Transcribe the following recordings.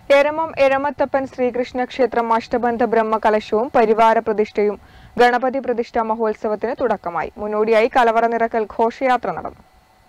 എരമം എരമത്തപ്പൻ ശ്രീകൃഷ്ണ ക്ഷേത്രം അഷ്ടബന്ധ ബ്രഹ്മകലശവും പരിവാര പ്രതിഷ്ഠയും ഗണപതി പ്രതിഷ്ഠാ മഹോത്സവത്തിന് തുടക്കമായി മുന്നോടിയായി കലവറ നിറക്കൽ ഘോഷയാത്ര നടന്നു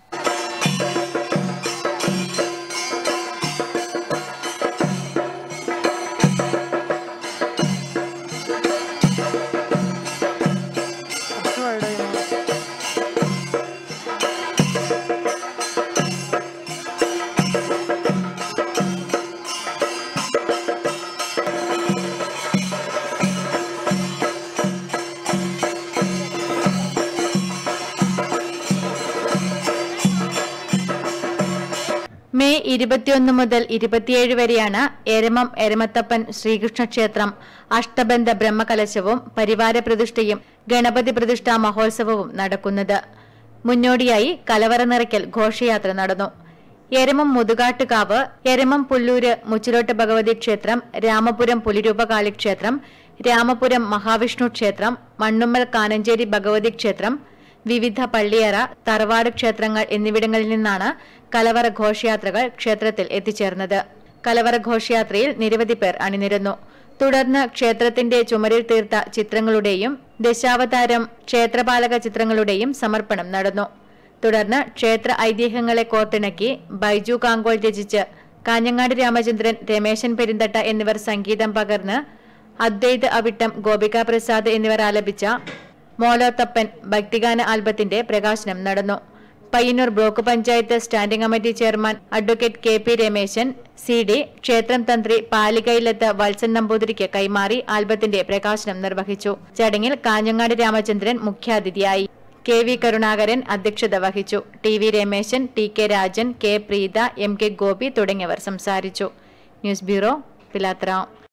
മെയ് ഇരുപത്തിയൊന്ന് മുതൽ ഇരുപത്തിയേഴ് വരെയാണ് എരമം എരമത്തപ്പൻ ശ്രീകൃഷ്ണ ക്ഷേത്രം അഷ്ടബന്ധ ബ്രഹ്മകലശവും പരിവാര പ്രതിഷ്ഠയും ഗണപതി പ്രതിഷ്ഠാ മഹോത്സവവും നടക്കുന്നത് മുന്നോടിയായി കലവറ നിറയ്ക്കൽ ഘോഷയാത്ര നടന്നു എരമം മുതുകാട്ടുകാവ് എരമം പുല്ലൂര് മുച്ചിലോട്ട് ഭഗവതി ക്ഷേത്രം രാമപുരം പുലിരൂപകാളി ക്ഷേത്രം രാമപുരം മഹാവിഷ്ണു ക്ഷേത്രം മണ്ണുമ്മൽ കാനഞ്ചേരി ഭഗവതി ക്ഷേത്രം വിവിധ പള്ളിയറ തറവാട് ക്ഷേത്രങ്ങൾ എന്നിവിടങ്ങളിൽ നിന്നാണ് കലവറ ഘോഷയാത്രകൾ ക്ഷേത്രത്തിൽ എത്തിച്ചേർന്നത് കലവറ ഘോഷയാത്രയിൽ നിരവധി പേർ അണിനിരന്നു തുടർന്ന് ക്ഷേത്രത്തിന്റെ ചുമരിൽ തീർത്ത ചിത്രങ്ങളുടെയും ദശാവതാരം ക്ഷേത്രപാലക ചിത്രങ്ങളുടെയും സമർപ്പണം നടന്നു തുടർന്ന് ക്ഷേത്ര ഐതിഹ്യങ്ങളെ കോർത്തിണക്കി ബൈജു കാങ്കോൾ രചിച്ച് കാഞ്ഞങ്ങാട് രാമചന്ദ്രൻ രമേശൻ പെരിന്തട്ട എന്നിവർ സംഗീതം പകർന്ന് അദ്വൈത് അവിട്ടം ഗോപിക പ്രസാദ് എന്നിവർ ആലപിച്ച മോലോത്തപ്പൻ ഭക്തിഗാന ആൽബത്തിന്റെ പ്രകാശനം നടന്നു Payyanur block panchayat standing committee chairman advocate K P Rameshan C D ക്ഷേത്രം തന്ത്രി പാലികയിലത്ത് വത്സൻ നമ്പൂതിരിക്ക് കൈമാറി ആൽബത്തിന്റെ പ്രകാശനം നിർവഹിച്ചു ചടങ്ങിൽ കാഞ്ഞങ്ങാട് രാമചന്ദ്രൻ മുഖ്യാതിഥിയായി കെ വി കരുണാകരൻ അധ്യക്ഷത വഹിച്ചു T V Rameshan T K Rajan K Preetha M K Gopi തുടങ്ങിയവർ സംസാരിച്ചു ന്യൂസ് ബ്യൂറോ പിലാത്ര